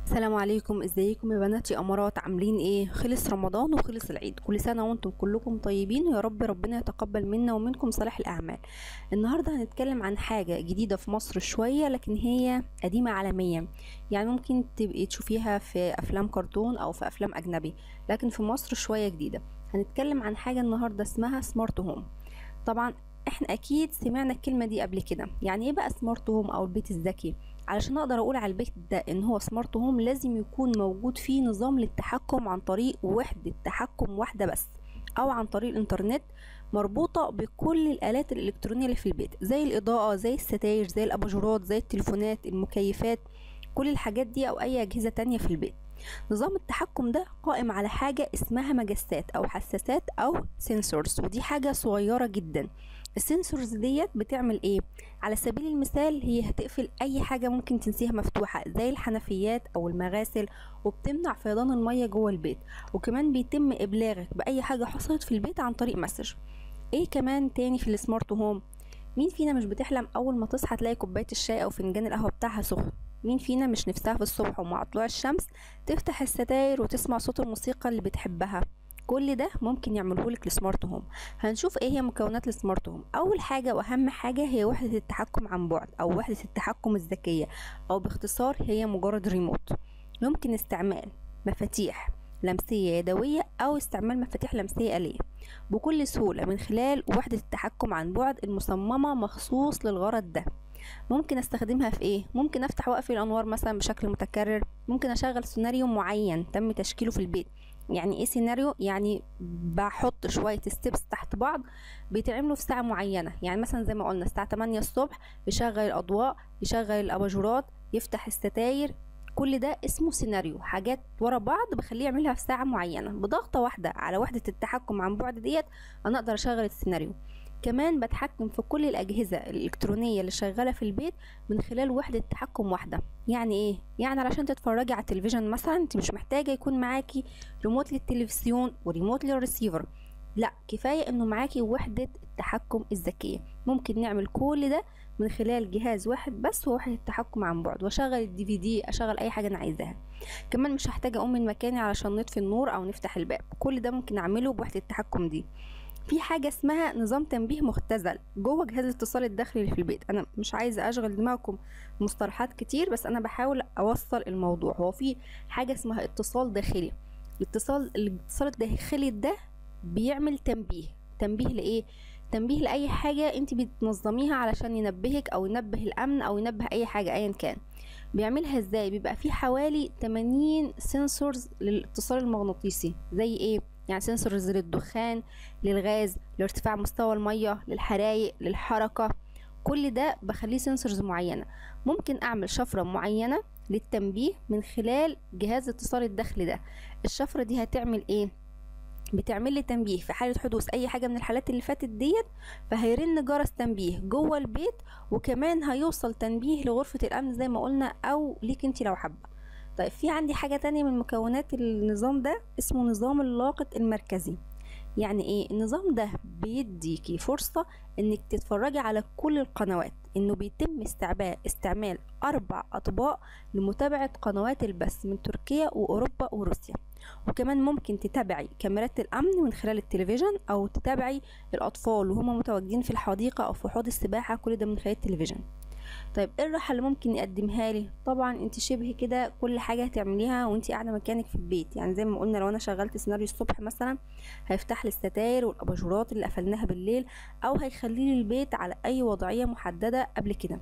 السلام عليكم ازيكم يا بنات يا امارات عاملين ايه خلص رمضان وخلص العيد كل سنه وانتم كلكم طيبين ويا رب ربنا يتقبل منا ومنكم صالح الاعمال النهارده هنتكلم عن حاجه جديده في مصر شويه لكن هي قديمه عالميا يعني ممكن تبقي تشوفيها في افلام كرتون او في افلام اجنبي لكن في مصر شويه جديده هنتكلم عن حاجه النهارده اسمها سمارت هوم طبعا احنا اكيد سمعنا الكلمه دي قبل كده يعني ايه بقى سمارت هوم او البيت الذكي علشان اقدر اقول على البيت ده ان هو سمارت هوم لازم يكون موجود فيه نظام للتحكم عن طريق وحدة تحكم واحدة بس او عن طريق الانترنت مربوطة بكل الالات الالكترونية اللي في البيت زي الاضاءة زي الستاير زي الاباجورات زي التليفونات المكيفات كل الحاجات دي او اي اجهزة تانية في البيت نظام التحكم ده قائم على حاجة اسمها مجسات أو حساسات أو سنسورز ودي حاجة صغيرة جدا السنسورز ديت بتعمل ايه على سبيل المثال هي هتقفل اي حاجة ممكن تنسيها مفتوحة زي الحنفيات او المغاسل وبتمنع فيضان المية جوه البيت وكمان بيتم ابلاغك باي حاجة حصلت في البيت عن طريق مسج ايه كمان تاني في السمارت هوم مين فينا مش بتحلم اول ما تصحى تلاقي كوباية الشاي او فنجان القهوة بتاعها سخن مين فينا مش نفسها في الصبح ومع طلوع الشمس تفتح الستاير وتسمع صوت الموسيقى اللي بتحبها كل ده ممكن يعمله لك السمارت هوم هنشوف ايه هي مكونات السمارت هوم اول حاجه واهم حاجه هي وحده التحكم عن بعد او وحده التحكم الذكيه او باختصار هي مجرد ريموت يمكن استعمال مفاتيح لمسية يدوية أو استعمال مفاتيح لمسية آلية بكل سهولة من خلال وحدة التحكم عن بعد المصممة مخصوص للغرض ده ممكن استخدمها في ايه ممكن افتح واقفل الانوار مثلا بشكل متكرر ممكن اشغل سيناريو معين تم تشكيله في البيت يعني ايه سيناريو يعني بحط شويه ستيبس تحت بعض بيتعملوا في ساعه معينه يعني مثلا زي ما قلنا الساعه 8 الصبح يشغل الاضواء يشغل الاباجورات يفتح الستاير كل ده اسمه سيناريو حاجات ورا بعض بخليه يعملها في ساعه معينه بضغطه واحده على وحده التحكم عن بعد ديت انا اقدر اشغل السيناريو كمان بتحكم في كل الأجهزة الإلكترونية اللي شغالة في البيت من خلال وحدة تحكم واحدة يعني إيه؟ يعني علشان تتفرجي على التلفزيون مثلا انت مش محتاجة يكون معاكي ريموت للتلفزيون وريموت للريسيفر لا كفاية انه معاكي وحدة التحكم الذكية ممكن نعمل كل ده من خلال جهاز واحد بس ووحدة التحكم عن بعد واشغل الدي في دي اشغل اي حاجة انا عايزاها كمان مش هحتاج اقوم من مكاني علشان نطفي النور او نفتح الباب كل ده ممكن اعمله بوحدة التحكم دي في حاجة اسمها نظام تنبيه مختزل جوه جهاز الاتصال الداخلي اللي في البيت انا مش عايزة اشغل دماغكم مصطلحات كتير بس انا بحاول اوصل الموضوع هو في حاجة اسمها اتصال داخلي الاتصال الاتصال الداخلي ده بيعمل تنبيه تنبيه لايه تنبيه لاي حاجة انت بتنظميها علشان ينبهك او ينبه الامن او ينبه اي حاجة ايا كان بيعملها ازاي بيبقى في حوالي 80 سنسورز للاتصال المغناطيسي زي ايه يعني سنسورز للدخان للغاز لارتفاع مستوى المية للحرايق للحركة كل ده بخليه سنسورز معينة ممكن أعمل شفرة معينة للتنبيه من خلال جهاز الاتصال الداخلي ده الشفرة دي هتعمل ايه بتعمل لي تنبيه في حالة حدوث أي حاجة من الحالات اللي فاتت ديت فهيرن جرس تنبيه جوه البيت وكمان هيوصل تنبيه لغرفة الأمن زي ما قلنا أو ليك انت لو حابة طيب في عندي حاجة تانية من مكونات النظام ده اسمه نظام اللاقط المركزي يعني ايه النظام ده بيديكي فرصة انك تتفرجي على كل القنوات انه بيتم استعمال استعمال اربع اطباق لمتابعة قنوات البث من تركيا واوروبا وروسيا وكمان ممكن تتابعي كاميرات الامن من خلال التلفزيون او تتابعي الاطفال وهم متواجدين في الحديقة او في حوض السباحة كل ده من خلال التلفزيون طيب ايه الراحه اللي ممكن يقدمها لي طبعا انت شبه كده كل حاجه هتعمليها وانت قاعده مكانك في البيت يعني زي ما قلنا لو انا شغلت سيناريو الصبح مثلا هيفتح لي الستاير والاباجورات اللي قفلناها بالليل او هيخلي لي البيت على اي وضعيه محدده قبل كده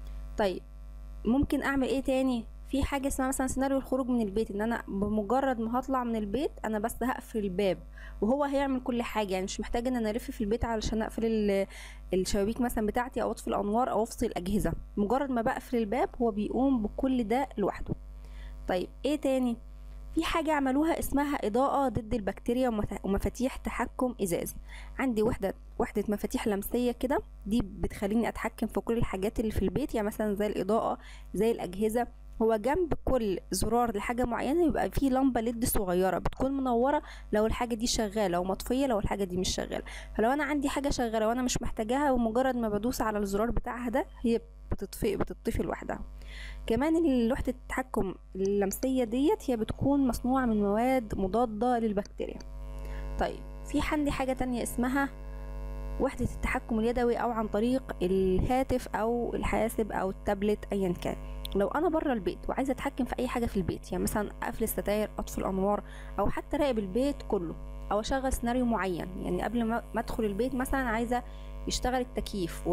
طيب ممكن اعمل ايه تاني في حاجه اسمها مثلا سيناريو الخروج من البيت ان انا بمجرد ما هطلع من البيت انا بس هقفل الباب وهو هيعمل كل حاجه يعني مش محتاجه ان انا الف في البيت علشان اقفل الشبابيك مثلا بتاعتي او اطفي الانوار او افصل الاجهزه مجرد ما بقفل الباب هو بيقوم بكل ده لوحده طيب ايه تاني في حاجة عملوها اسمها إضاءة ضد البكتيريا ومفاتيح تحكم إزاز عندي وحدة وحدة مفاتيح لمسية كده دي بتخليني أتحكم في كل الحاجات اللي في البيت يعني مثلا زي الإضاءة زي الأجهزة هو جنب كل زرار لحاجة معينة يبقى فيه لمبة ليد صغيرة بتكون منورة لو الحاجة دي شغالة ومطفية لو الحاجة دي مش شغالة فلو أنا عندي حاجة شغالة وأنا مش محتاجاها ومجرد ما بدوس على الزرار بتاعها ده هي بتطفي بتطفي لوحدها كمان لوحة التحكم اللمسية ديت هي بتكون مصنوعة من مواد مضادة للبكتيريا طيب في عندي حاجة تانية اسمها وحدة التحكم اليدوي أو عن طريق الهاتف أو الحاسب أو التابلت أيا كان لو انا بره البيت وعايزه اتحكم في اي حاجه في البيت يعني مثلا اقفل الستاير اطفي الانوار او حتى راقب البيت كله او اشغل سيناريو معين يعني قبل ما ادخل البيت مثلا عايزه يشتغل التكييف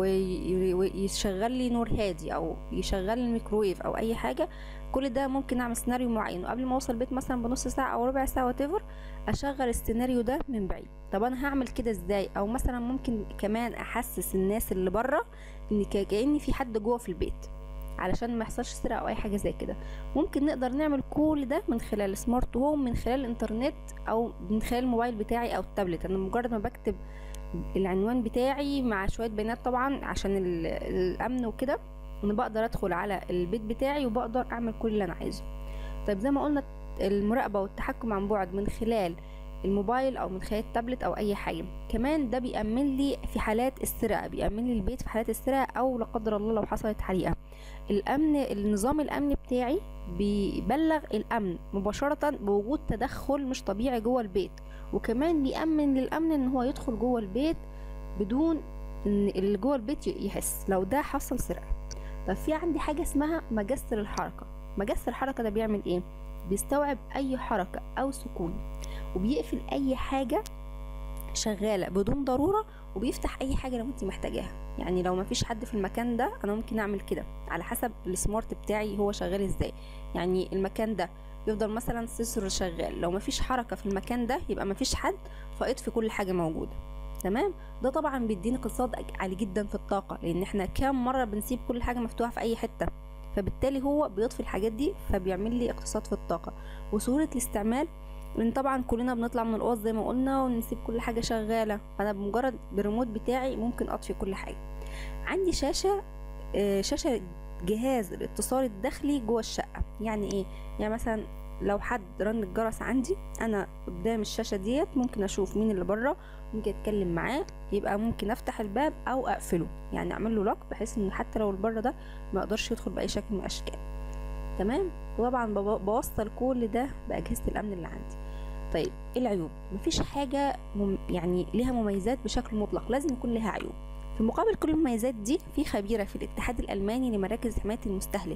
ويشغل لي نور هادي او يشغل لي الميكرويف او اي حاجه كل ده ممكن اعمل سيناريو معين وقبل ما اوصل البيت مثلا بنص ساعه او ربع ساعه واتيفر اشغل السيناريو ده من بعيد طب انا هعمل كده ازاي او مثلا ممكن كمان احسس الناس اللي بره ان كاني في حد جوه في البيت علشان ما يحصلش سرقه او اي حاجه زي كده ممكن نقدر نعمل كل ده من خلال سمارت هوم من خلال الانترنت او من خلال الموبايل بتاعي او التابلت انا مجرد ما بكتب العنوان بتاعي مع شويه بيانات طبعا عشان الامن وكده انا بقدر ادخل على البيت بتاعي وبقدر اعمل كل اللي انا عايزه طيب زي ما قلنا المراقبه والتحكم عن بعد من خلال الموبايل او من خلال التابلت او اي حاجه كمان ده بيأمن لي في حالات السرقه بيأمن لي البيت في حالات السرقه او لا قدر الله لو حصلت حريقه الامن النظام الامني بتاعي بيبلغ الامن مباشره بوجود تدخل مش طبيعي جوه البيت وكمان بيأمن للامن ان هو يدخل جوه البيت بدون ان اللي جوه البيت يحس لو ده حصل سرقه طب في عندي حاجه اسمها مجسر الحركه مجسر الحركه ده بيعمل ايه بيستوعب اي حركه او سكون وبيقفل اي حاجه شغاله بدون ضروره وبيفتح اي حاجه لو انت محتاجاها يعني لو مفيش حد في المكان ده انا ممكن اعمل كده على حسب السمارت بتاعي هو شغال ازاي يعني المكان ده يفضل مثلا سنسور شغال لو مفيش حركه في المكان ده يبقى مفيش حد فاطفي كل حاجه موجوده تمام ده طبعا بيديني اقتصاد عالي جدا في الطاقه لان احنا كام مره بنسيب كل حاجه مفتوحه في اي حته فبالتالي هو بيطفي الحاجات دي فبيعمل لي اقتصاد في الطاقه وسهوله الاستعمال لان طبعا كلنا بنطلع من الاوض زي ما قلنا ونسيب كل حاجه شغاله فانا بمجرد بالريموت بتاعي ممكن اطفي كل حاجه عندي شاشه آه، شاشه جهاز الاتصال الداخلي جوه الشقه يعني ايه يعني مثلا لو حد رن الجرس عندي انا قدام الشاشه ديت ممكن اشوف مين اللي بره ممكن اتكلم معاه يبقى ممكن افتح الباب او اقفله يعني اعمل له لوك بحيث ان حتى لو اللي بره ده ما يقدرش يدخل باي شكل من الاشكال تمام وطبعا بوصل كل ده باجهزه الامن اللي عندي طيب ايه العيوب مفيش حاجه مم يعني ليها مميزات بشكل مطلق لازم يكون لها عيوب في مقابل كل المميزات دي في خبيره في الاتحاد الالماني لمراكز حمايه المستهلك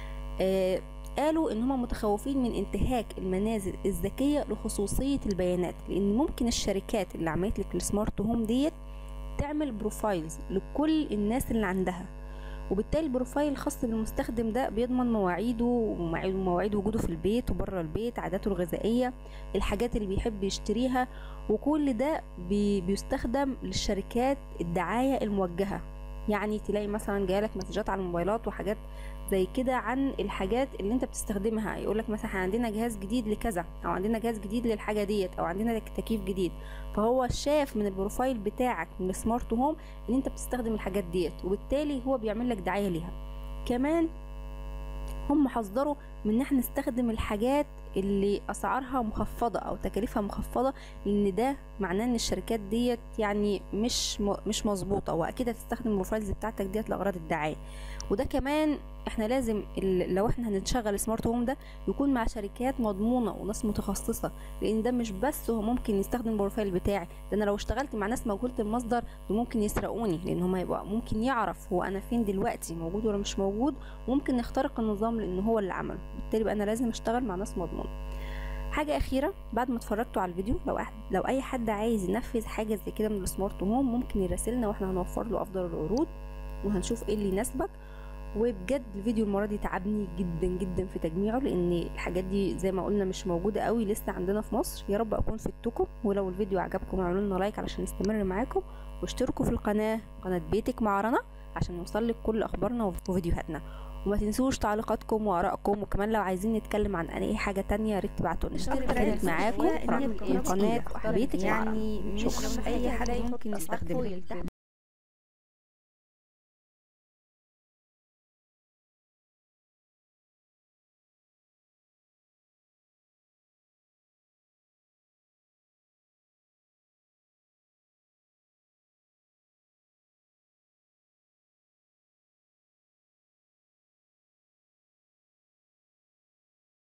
آه قالوا ان هم متخوفين من انتهاك المنازل الذكيه لخصوصيه البيانات لان ممكن الشركات اللي عملت لك السمارت هوم ديت تعمل بروفايلز لكل الناس اللي عندها وبالتالي البروفايل الخاص بالمستخدم ده بيضمن مواعيده ومواعيد وجوده في البيت وبره البيت عاداته الغذائية الحاجات اللي بيحب يشتريها وكل ده بي بيستخدم للشركات الدعاية الموجهة يعني تلاقي مثلا جايلك مسجات على الموبايلات وحاجات زي كده عن الحاجات اللي انت بتستخدمها يقولك مثلا عندنا جهاز جديد لكذا او عندنا جهاز جديد للحاجه ديت او عندنا تكييف جديد فهو شاف من البروفايل بتاعك من السمارت هوم ان انت بتستخدم الحاجات ديت وبالتالي هو بيعمل لك دعايه ليها كمان هم حذروا من ان احنا نستخدم الحاجات اللي اسعارها مخفضه او تكاليفها مخفضه لان ده معناه ان الشركات ديت يعني مش مش مظبوطه واكيد هتستخدم البروفايلز بتاعتك ديت لاغراض الدعايه وده كمان احنا لازم لو احنا هنشغل سمارت هوم ده يكون مع شركات مضمونه وناس متخصصه لان ده مش بس هو ممكن يستخدم البروفايل بتاعي ده انا لو اشتغلت مع ناس مجهوله المصدر ممكن يسرقوني لان هم هيبقى ممكن يعرف هو انا فين دلوقتي موجود ولا مش موجود وممكن يخترق النظام لان هو اللي عمله بالتالي بقى انا لازم اشتغل مع ناس مضمونه حاجة أخيرة بعد ما اتفرجتوا على الفيديو لو أحد لو أي حد عايز ينفذ حاجة زي كده من السمارت هوم ممكن يراسلنا واحنا هنوفر له أفضل العروض وهنشوف ايه اللي يناسبك وبجد الفيديو المره دي تعبني جدا جدا في تجميعه لان الحاجات دي زي ما قلنا مش موجوده قوي لسه عندنا في مصر يا رب اكون فدتكم ولو الفيديو عجبكم اعملوا لنا لايك علشان نستمر معاكم واشتركوا في القناه قناه بيتك مع رنا عشان يوصلك كل اخبارنا وفيديوهاتنا وما تنسوش تعليقاتكم وارائكم وكمان لو عايزين نتكلم عن اي حاجه تانية يا ريت تبعتوا لنا كانت معاكم قناه بيتك يعني مش اي حد ممكن يستخدمها